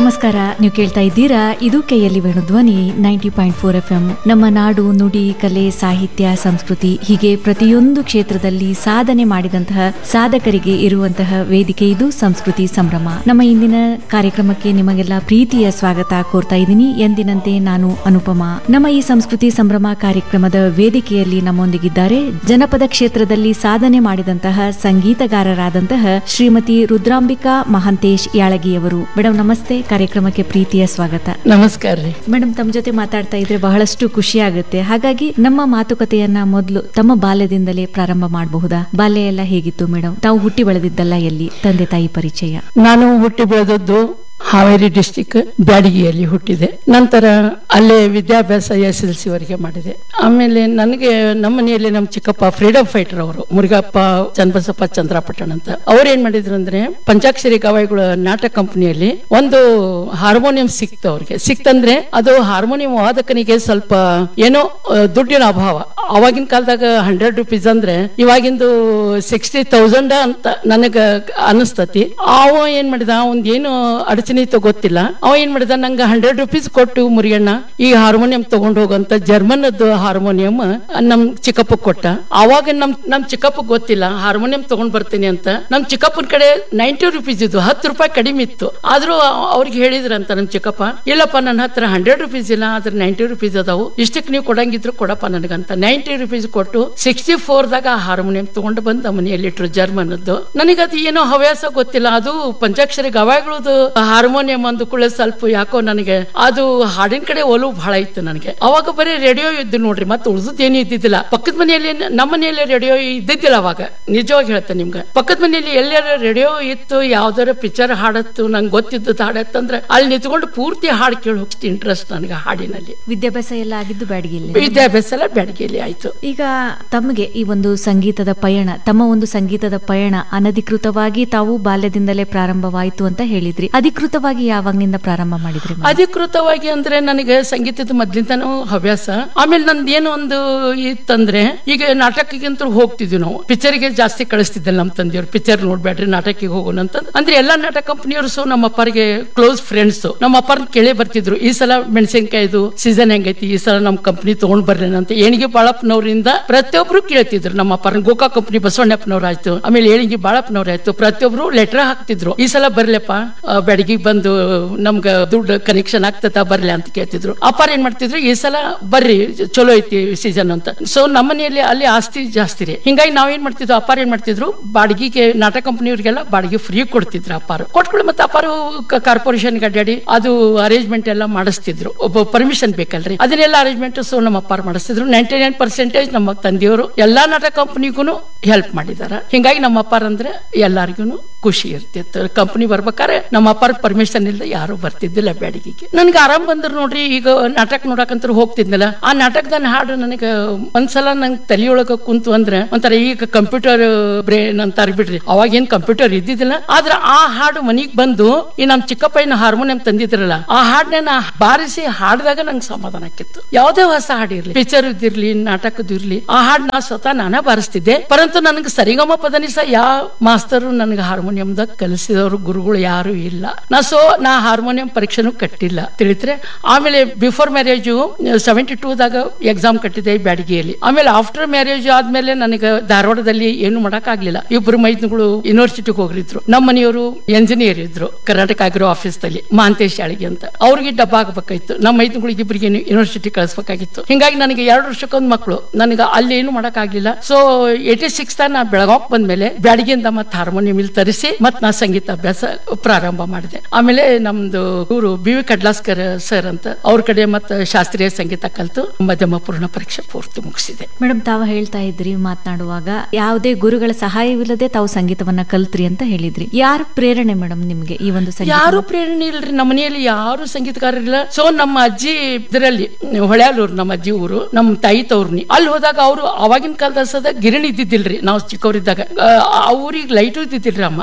ನಮಸ್ಕಾರ ನೀವು ಕೇಳ್ತಾ ಇದ್ದೀರಾ ಇದು ಕೈಯಲ್ಲಿ Venu Dhwani ninety point four F M ನಮ್ಮ ನಾಡು ನುಡಿ ಕಲೆ ಸಾಹಿತ್ಯ ಸಂಸ್ಕೃತಿ ಹೀಗೆ ಪ್ರತಿಯೊಂದು ಕ್ಷೇತ್ರದಲ್ಲಿ ಸಾಧನೆ ಮಾಡಿದಂತಹ ಸಾಧಕರಿಗೆ ಇರುವಂತಹ ವೇದಿಕೆ ಇದು ಸಂಸ್ಕೃತಿ ಸಂಭ್ರಮ ನಮ್ಮ ಇಂದಿನ ಕಾರ್ಯಕ್ರಮಕ್ಕೆ ನಿಮಗೆಲ್ಲ ಪ್ರೀತಿಯ ಸ್ವಾಗತ ಕೋರ್ತಾ ಇದ್ದೀನಿ ಎಂದಿನಂತೆ ನಾನು ಅನುಪಮಾ ನಮ್ಮ ಈ ಸಂಸ್ಕೃತಿ ಸಂಭ್ರಮ ಕಾರ್ಯಕ್ರಮದ ವೇದಿಕೆಯಲ್ಲಿ ನಮ್ಮೊಂದಿಗಿದ್ದಾರೆ ಜನಪದ ಕ್ಷೇತ್ರದಲ್ಲಿ ಸಾಧನೆ ಮಾಡಿದಂತಹ ಸಂಗೀತಗಾರರಾದಂತಹ ಶ್ರೀಮತಿ ರುದ್ರಾಂಬಿಕಾ ಮಹಾಂತೇಶ್ ಯಾಳಗಿಯವರು ಮೇಡಮ್ ನಮಸ್ತೆ ಕಾರ್ಯಕ್ರಮಕ್ಕೆ ಪ್ರೀತಿಯ ಸ್ವಾಗತ ನಮಸ್ಕಾರ ರೀ ಮೇಡಮ್ ತಮ್ಮ ಜೊತೆ ಮಾತಾಡ್ತಾ ಇದ್ರೆ ಬಹಳಷ್ಟು ಖುಷಿ ಆಗುತ್ತೆ ಹಾಗಾಗಿ ನಮ್ಮ ಮಾತುಕತೆಯನ್ನ ಮೊದಲು ತಮ್ಮ ಬಾಲ್ಯದಿಂದಲೇ ಪ್ರಾರಂಭ ಮಾಡಬಹುದಾ ಬಾಲ್ಯ ಎಲ್ಲ ಹೇಗಿತ್ತು ಮೇಡಮ್ ತಾವು ಹುಟ್ಟಿ ಬೆಳೆದಿದ್ದಲ್ಲ ಎಲ್ಲಿ ತಂದೆ ತಾಯಿ ಪರಿಚಯ ನಾನು ಹುಟ್ಟಿ ಬೆಳೆದದ್ದು ಹಾವೇರಿ ಡಿಸ್ಟಿಕ್ ಬ್ಯಾಡಗಿಯಲ್ಲಿ ಹುಟ್ಟಿದೆ ನಂತರ ಅಲ್ಲೇ ವಿದ್ಯಾಭ್ಯಾಸ ಎಸ್ ಎಲ್ ಸಿ ವರೆಗೆ ಮಾಡಿದೆ ಆಮೇಲೆ ನನಗೆ ನಮ್ಮ ಮನೆಯಲ್ಲಿ ನಮ್ಮ ಚಿಕ್ಕಪ್ಪ ಫ್ರೀಡಮ್ ಫೈಟರ್ ಅವರು ಮುರುಗಪ್ಪ ಚನ್ನಬಸಪ್ಪ ಚಂದ್ರಾಪಟ್ಟಣ ಅಂತ ಅವ್ರು ಏನ್ ಮಾಡಿದ್ರು ಅಂದ್ರೆ ಪಂಚಾಕ್ಷರಿ ಗವಾಯಿಗಳ ನಾಟಕ ಕಂಪನಿಯಲ್ಲಿ ಒಂದು ಹಾರ್ಮೋನಿಯಂ ಸಿಕ್ತು ಅವ್ರಿಗೆ ಸಿಕ್ತಂದ್ರೆ ಅದು ಹಾರ್ಮೋನಿಯಂ ವಾದಕನಿಗೆ ಸ್ವಲ್ಪ ಏನೋ ಆ, ದುಡ್ಡಿನ ಅಭಾವ ಅವಾಗಿನ ಕಾಲದಾಗ ಹಂಡ್ರೆಡ್ ರುಪೀಸ್ ಅಂದ್ರೆ ಇವಾಗಿಂದು ಸಿಕ್ಸ್ಟಿ ತೌಸಂಡ್ ಅಂತ ನನಗ ಅನಿಸ್ತತಿ ಅವ ಏನ್ ಮಾಡಿದ ಒಂದ್ ಏನು ಅಡಚಣೆ ಇತ್ತು ಗೊತ್ತಿಲ್ಲ ಅವ ಏನ್ ಮಾಡಿದ ನಂಗ ಹಂಡ್ರೆಡ್ ರುಪೀಸ್ ಕೊಟ್ಟು ಮುರಿಯಣ್ಣ ಈ ಹಾರ್ಮೋನಿಯಂ ತಗೊಂಡ್ ಹೋಗಂತ ಜರ್ಮನದ್ದು ಹಾರ್ಮೋನಿಯಂ ನಮ್ ಚಿಕ್ಕಪ್ಪ ಕೊಟ್ಟ ಅವಾಗ ನಮ್ ನಮ್ ಚಿಕ್ಕಪ್ಪ ಗೊತ್ತಿಲ್ಲ ಹಾರ್ಮೋನಿಯಂ ತಗೊಂಡ್ ಬರ್ತೀನಿ ಅಂತ ನಮ್ ಚಿಕ್ಕಪ್ಪನ ಕಡೆ ನೈಂಟಿ ರುಪೀಸ್ ಇದ್ದು ಹತ್ತು ರೂಪಾಯಿ ಕಡಿಮೆ ಇತ್ತು ಆದ್ರೂ ಅವ್ರಿಗೆ ಹೇಳಿದ್ರಂತ ನಮ್ ಚಿಕ್ಕಪ್ಪ ಇಲ್ಲಪ್ಪ ನನ್ನ ಹತ್ರ ಹಂಡ್ರೆಡ್ ರುಪೀಸ್ ಇಲ್ಲ ಆದ್ರೆ ನೈಂಟಿ ರುಪೀಸ್ ಅದಾವು ಇಷ್ಟಕ್ಕೆ ನೀವು ಕೊಡಂಗಿದ್ರು ಕೊಡಪ್ಪ ನನಗಂತ ನೈಂಟಿ ರುಪೀಸ್ ಕೊಟ್ಟು ಸಿಕ್ಸ್ಟಿ ಫೋರ್ ದಾಗ ಆ ಹಾರ್ಮೋನಿಯಂ ತಗೊಂಡು ಬಂದ ಮನೆಯಲ್ಲಿ ಇಟ್ರು ಜರ್ಮನದ್ದು ನನಗದು ಏನೋ ಹವ್ಯಾಸ ಗೊತ್ತಿಲ್ಲ ಅದು ಪಂಚಾಕ್ಷರಿ ಗವಾಯಿಗಳದು ಹಾರ್ಮೋನಿಯಂ ಅಂದ ಕೂಡ ಸ್ವಲ್ಪ ಯಾಕೋ ನನಗೆ ಅದು ಹಾಡಿನ ಕಡೆ ಒಲವು ಬಹಳ ಇತ್ತು ನನಗೆ ಅವಾಗ ಬರೀ ರೇಡಿಯೋ ಇದ್ದು ನೋಡ್ರಿ ಮತ್ತೆ ಉಳಿದದ್ದು ಏನು ಇದ್ದಿದ್ದಿಲ್ಲ ಪಕ್ಕದ ಮನೆಯಲ್ಲಿ ನಮ್ಮ ಮನೆಯಲ್ಲಿ ರೇಡಿಯೋ ಇದ್ದಿದ್ದಿಲ್ಲ ಅವಾಗ ನಿಜವಾಗಿ ಹೇಳ್ತೇನೆ ನಿಮ್ಗೆ ಪಕ್ಕದ ಮನೆಯಲ್ಲಿ ಎಲ್ಲಾರ ರೇಡಿಯೋ ಇತ್ತು ಯಾವ್ದಾರ ಪಿಕ್ಚರ್ ಹಾಡತ್ತು ನಂಗೆ ಗೊತ್ತಿದ್ದದ್ದು ಹಾಡತ್ತಂದ್ರೆ ಅಲ್ಲಿ ನಿಂತ್ಕೊಂಡು ಪೂರ್ತಿ ಹಾಡು ಕೇಳಿ ಹೋಗ್ತಿ ಇಂಟ್ರೆಸ್ಟ್ ನನಗೆ ಹಾಡಿನಲ್ಲಿ ವಿದ್ಯಾಭ್ಯಾಸ ಎಲ್ಲ ಆಗಿದ್ದು ಬ್ಯಾಡಗಿಲ್ಲಿ ವಿದ್ಯಾಭ್ಯಾಸ ಎಲ್ಲ ಬೆಳಗ್ಗೆಯಲ್ಲಿ ಆಯ್ತು ಈಗ ತಮಗೆ ಈ ಒಂದು ಸಂಗೀತದ ಪಯಣ ತಮ್ಮ ಒಂದು ಸಂಗೀತದ ಪಯಣ ಅನಧಿಕೃತವಾಗಿ ತಾವು ಬಾಲ್ಯದಿಂದಲೇ ಪ್ರಾರಂಭವಾಯಿತು ಅಂತ ಹೇಳಿದ್ರಿ ಅಧಿಕೃತವಾಗಿ ಯಾವಾಗ್ನಿಂದ ಪ್ರಾರಂಭ ಮಾಡಿದ್ರಿ ಮೇಡಮ್? ಅಧಿಕೃತವಾಗಿ ಅಂದ್ರೆ ನನಗೆ ಸಂಗೀತದ ಮೊದ್ಲಿಂದನೂ ಹವ್ಯಾಸ ಆಮೇಲೆ ನಂದು ಏನು ಒಂದು ಇತ್ತಂದ್ರೆ ಈಗ ನಾಟಕಕ್ಕಂತೂ ಹೋಗ್ತಿದ್ವಿ ನಾವು ಪಿಕ್ಚರ್ಗೆ ಜಾಸ್ತಿ ಕಳಿಸ್ತಿದ್ದಿಲ್ಲ ನಮ್ಮ ತಂದೆಯವ್ರು ಪಿಕ್ಚರ್ ನೋಡ್ಬೇಡ್ರಿ ನಾಟಕಕ್ಕೆ ಹೋಗೋಣ ಅಂತ ಅಂದ್ರೆ ಎಲ್ಲಾ ನಾಟಕ ಕಂಪನಿಯವರು ಸೊ ನಮ್ಮ ಅಪ್ಪರಿಗೆ ಕ್ಲೋಸ್ ಫ್ರೆಂಡ್ಸ್ ನಮ್ಮ ಅಪ್ಪರ್ನ ಕೇಳೇ ಬರ್ತಿದ್ರು ಈ ಸಲ ಮೆಣಸಿನ್ಕಾಯ್ದು ಸೀಸನ್ ಹೆಂಗೈತಿ ಈ ಸಲ ನಮ್ಮ ಕಂಪನಿ ತಗೊಂಡ್ ಬರ್ರಿ ಅಂತ ಏಣಿಗೆ ಬಾಳಪ್ಪನವರಿಂದ ಪ್ರತಿಯೊಬ್ರು ಕೇಳ್ತಿದ್ರು ನಮ್ಮ ಅಪ್ಪರ್ನ ಗೋಕಾ ಕಂಪನಿ ಬಸವಣ್ಣಪ್ಪನವ್ರು ಆಯ್ತು ಆಮೇಲೆ ಏಣಿಗೆ ಬಾಳಪ್ಪನವ್ರು ಆಯ್ತು ಪ್ರತಿಯೊಬ್ರು ಲೆಟರ್ ಹಾಕ್ತಿದ್ರು ಈ ಸಲ ಬರ್ಲಪ್ಪ ಬೆಳಗ್ಗೆ ಬಂದು ನಮ್ಗ ದುಡ್ಡು ಕನೆಕ್ಷನ್ ಆಗ್ತದ ಬರ್ಲಿ ಅಂತ ಕೇಳ್ತಿದ್ರು ಅಪ್ಪಾರ ಏನ್ ಮಾಡ್ತಿದ್ರು ಈ ಸಲ ಬರ್ರಿ ಚಲೋ ಐತಿ ಸೀಸನ್ ಅಂತ ಸೊ ನಮ್ಮ ಮನೆಯಲ್ಲಿ ಅಲ್ಲಿ ಆಸ್ತಿ ಜಾಸ್ತಿ ರೀ ಹಿಂಗಾಗಿ ನಾವ್ ಏನ್ ಮಾಡ್ತಿದ್ವು ಅಪ್ಪಾರ ಏನ್ ಮಾಡ್ತಿದ್ರು ಬಾಡಿಗೆಗೆ ನಾಟಕ ಕಂಪನಿಯವ್ರಿಗೆಲ್ಲ ಬಾಡಿಗೆ ಫ್ರೀ ಕೊಡ್ತಿದ್ರು ಅಪ್ಪಾರು ಕೊಟ್ಕೊಳ್ಳಿ ಮತ್ತೆ ಅಪ್ಪಾರು ಕಾರ್ಪೊರೇಷನ್ ಅಡ್ಡಾಡಿ ಅದು ಅರೇಂಜ್ಮೆಂಟ್ ಎಲ್ಲ ಮಾಡಿಸ್ತಿದ್ರು ಒಬ್ಬ ಪರ್ಮಿಷನ್ ಬೇಕಲ್ರಿ ಅದನ್ನೆಲ್ಲ ಅರೇಂಜ್ಮೆಂಟ್ ಸೊ ನಮ್ಮ ಅಪ್ಪಾರು ಮಾಡಿಸ್ತಿದ್ರು ನೈಂಟಿ ನೈನ್ ಪರ್ಸೆಂಟೇಜ್ ನಮ್ಮ ತಂದೆಯವರು ಎಲ್ಲಾ ನಾಟಕ ಕಂಪನಿಗೂ ಹೆಲ್ಪ್ ಮಾಡಿದಾರ ಹಿಂಗಾಗಿ ನಮ್ಮ ಅಪ್ಪಾರ ಅಂದ್ರೆ ಎಲ್ಲಾರ್ಗು ಖುಷಿ ಇರ್ತಿತ್ತು ಕಂಪನಿ ಬರ್ಬೇಕಾದ್ರೆ ನಮ್ಮ ಅಪ್ಪಾರ ಪರ್ಮಿಷನ್ ಇಲ್ಲದೆ ಯಾರು ಬರ್ತಿದ್ದಿಲ್ಲ ಬ್ಯಾಡಿಗೆಗೆ ನನ್ಗೆ ಆರಾಮ್ ಬಂದ್ರು ನೋಡ್ರಿ ಈಗ ನಾಟಕ ನೋಡಕಂತ ಹೋಗ್ತಿದ್ನಲ್ಲ ಆ ನಾಟಕದ ಹಾಡು ನನಗೆ ಒಂದ್ಸಲ ನಂಗೆ ತಲೆಯೊಳಗ ಕುಂತು ಅಂದ್ರೆ ಒಂಥರ ಈಗ ಕಂಪ್ಯೂಟರ್ ಬ್ರೇನ್ ಅಂತಾರ ಬಿಡ್ರಿ ಅವಾಗ ಏನ್ ಕಂಪ್ಯೂಟರ್ ಇದ್ದಿದ್ದಿಲ್ಲ ಆದ್ರ ಆ ಹಾಡು ಮನಿಗ್ ಬಂದು ಈ ನಮ್ ಚಿಕ್ಕಪ್ಪಯ್ಯನ ಹಾರ್ಮೋನಿಯಂ ತಂದಿದ್ರಲ್ಲ ಆ ಹಾಡನ್ನ ನಾ ಬಾರಿಸಿ ಹಾಡಿದಾಗ ನಂಗೆ ಸಮಾಧಾನ ಆಕಿತ್ತು ಯಾವುದೇ ಹೊಸ ಹಾಡಿರ್ಲಿ ಪಿಕ್ಚರ್ ಇದ್ದಿರ್ಲಿ ನಾಟಕದಿರ್ಲಿ ಆ ಹಾಡ್ ನಾ ಸ್ವತಃ ನಾನೇ ಬಾರಿಸ್ತಿದ್ದೆ ಪರಂತು ನನಗೆ ಸರಿಗಮ ಪದನಿಸ ಯಾವ ಮಾಸ್ತರು ನನಗೆ ಹಾರ್ಮೋನಿಯಂದಾಗ ಕಲಿಸಿದವರು ಗುರುಗಳು ಯಾರು ಇಲ್ಲ ನಾ ಸೊ ನಾ ಹಾರ್ಮೋನಿಯಂ ಪರೀಕ್ಷೆನೂ ಕಟ್ಟಿಲ್ಲ ತಿಳಿತ್ರೆ ಆಮೇಲೆ ಬಿಫೋರ್ ಮ್ಯಾರೇಜು ಸೆವೆಂಟಿ ಟೂ ದಾಗ ಎಕ್ಸಾಮ್ ಕಟ್ಟಿದೆ ಈ ಬ್ಯಾಡಗಿಯಲ್ಲಿ ಆಮೇಲೆ ಆಫ್ಟರ್ ಮ್ಯಾರೇಜ್ ಆದ್ಮೇಲೆ ನನಗೆ ಧಾರವಾಡದಲ್ಲಿ ಏನು ಮಾಡಕ್ ಆಗ್ಲಿಲ್ಲ ಇಬ್ರು ಮೈದ್ನುಗಳು ಯೂನಿವರ್ಸಿಟಿಗೆ ಹೋಗಿದ್ರು ನಮ್ಮ ಮನೆಯವರು ಎಂಜಿನಿಯರ್ ಇದ್ರು ಕರ್ನಾಟಕ ಆಗ್ರೋ ಆಫೀಸ್ ದಲ್ಲಿ ಮಾಂತೇಶ್ ಶಾಳಿಗೆ ಅಂತ ಅವ್ರಿಗೆ ಡಬ್ಬ ಆಗ್ಬೇಕಾಯ್ತು ನಮ್ಮ ಮೈದ್ನುಗಳಿಗೆ ಇಬ್ಬರಿಗೆ ಯೂನಿವರ್ಸಿಟಿ ಕಳಿಸ್ಬೇಕಾಗಿತ್ತು ಹಿಂಗಾಗಿ ನನಗೆ ಎರಡು ವರ್ಷಕ್ಕೊಂದ್ ಮಕ್ಕಳು ನನಗೆ ಅಲ್ಲಿ ಏನು ಮಾಡಕ್ ಆಗ್ಲಿಲ್ಲ ಸೊ ಏಟಿ ಸಿಕ್ಸ್ ನಾ ಬೆಳಗಾವ್ ಬಂದ್ಮೇಲೆ ಬ್ಯಾಡಗಿಯಿಂದ ಮತ್ತೆ ಹಾರ್ಮೋನಿಯಂ ಇಲ್ಲಿ ತರಿಸಿ ಮತ್ ನಾ ಸಂಗೀತ ಅಭ್ಯಾಸ ಪ್ರಾರಂಭ ಮಾಡಿದೆ ಆಮೇಲೆ ನಮ್ದು ಇವರು ಬಿ ವಿ ಕಡ್ಲಾಸ್ಕರ್ ಸರ್ ಅಂತ ಅವ್ರ ಕಡೆ ಮತ್ತೆ ಶಾಸ್ತ್ರೀಯ ಸಂಗೀತ ಕಲಿತು ಮಧ್ಯಮ ಪೂರ್ಣ ಪರೀಕ್ಷೆ ಪೂರ್ತಿ ಮುಗಿಸಿದೆ ಮೇಡಮ್ ತಾವು ಹೇಳ್ತಾ ಇದ್ರಿ ಮಾತನಾಡುವಾಗ ಯಾವುದೇ ಗುರುಗಳ ಸಹಾಯವಿಲ್ಲದೆ ತಾವು ಸಂಗೀತವನ್ನ ಕಲ್ತ್ರಿ ಅಂತ ಹೇಳಿದ್ರಿ ಯಾರ ಪ್ರೇರಣೆ ಮೇಡಮ್ ನಿಮ್ಗೆ ಈ ಒಂದು ಸಂಗೀತ ಯಾರು ಪ್ರೇರಣೆ ಇಲ್ರಿ ನಮ್ಮ ಮನೆಯಲ್ಲಿ ಯಾರು ಸಂಗೀತಗಾರರಿಲ್ಲ ಸೊ ನಮ್ಮ ಅಜ್ಜಿ ಇದರಲ್ಲಿ ಹೊಳ್ಯಾಲೂರು ನಮ್ಮ ಅಜ್ಜಿ ಊರು ನಮ್ಮ ತಾಯಿ ತವ್ರನಿ ಅಲ್ಲಿ ಹೋದಾಗ ಅವರು ಅವಾಗಿನ ಕಾಲದ ಸದ ಗಿರಣಿ ಇದ್ದಿದ್ದಿಲ್ರಿ ನಾವು ಚಿಕ್ಕವರಿದ್ದಾಗ ಆ ಊರಿಗೆ ಲೈಟು ಇದ್ದಿದ್ದಿಲ್ರಿ ಅಮ್ಮ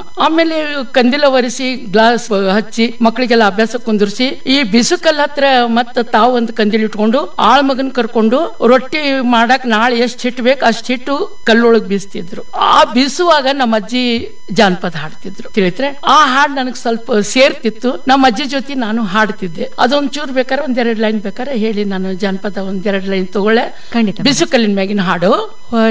ಆಮೇಲೆ ಕಂದಿಲ ಒರೆಸಿ ಗ್ಲಾಸ್ ಹಚ್ಚಿ ಮಕ್ಕಳಿಗೆಲ್ಲ ಅಭ್ಯಾಸ ಕುಂದಿರ್ಸಿ ಈ ಬಿಸುಕಲ್ ಹತ್ರ ಮತ್ತ ತಾವು ಒಂದು ಕಂದಿಲ್ ಇಟ್ಕೊಂಡು ಆಳ್ ಮಗನ್ ಕರ್ಕೊಂಡು ರೊಟ್ಟಿ ಮಾಡಕ್ ನಾಳೆ ಎಷ್ಟ್ ಹಿಟ್ಟು ಬೇಕು ಅಷ್ಟ್ ಹಿಟ್ಟು ಕಲ್ಲೊಳಗ್ ಬೀಸ್ತಿದ್ರು ಆ ಬೀಸುವಾಗ ನಮ್ಮ ಅಜ್ಜಿ ಜಾನಪದ ಹಾಡ್ತಿದ್ರು ತಿಳಿತ್ರೆ ಆ ಹಾಡ್ ನನಗ್ ಸ್ವಲ್ಪ ಸೇರ್ತಿತ್ತು ನಮ್ಮ ಅಜ್ಜಿ ಜೊತೆ ನಾನು ಹಾಡ್ತಿದ್ದೆ ಅದೊಂದ್ ಚೂರ್ ಬೇಕಾದ್ರೆ ಒಂದೆರಡು ಲೈನ್ ಬೇಕಾದ್ರೆ ಹೇಳಿ ನಾನು ಜಾನಪದ ಒಂದೆರಡು ಲೈನ್ ತಗೊಳ್ಳೆ ಖಂಡಿತ ಬಿಸುಕಲ್ಲಿನ ಮ್ಯಾಗಿನ ಹಾಡು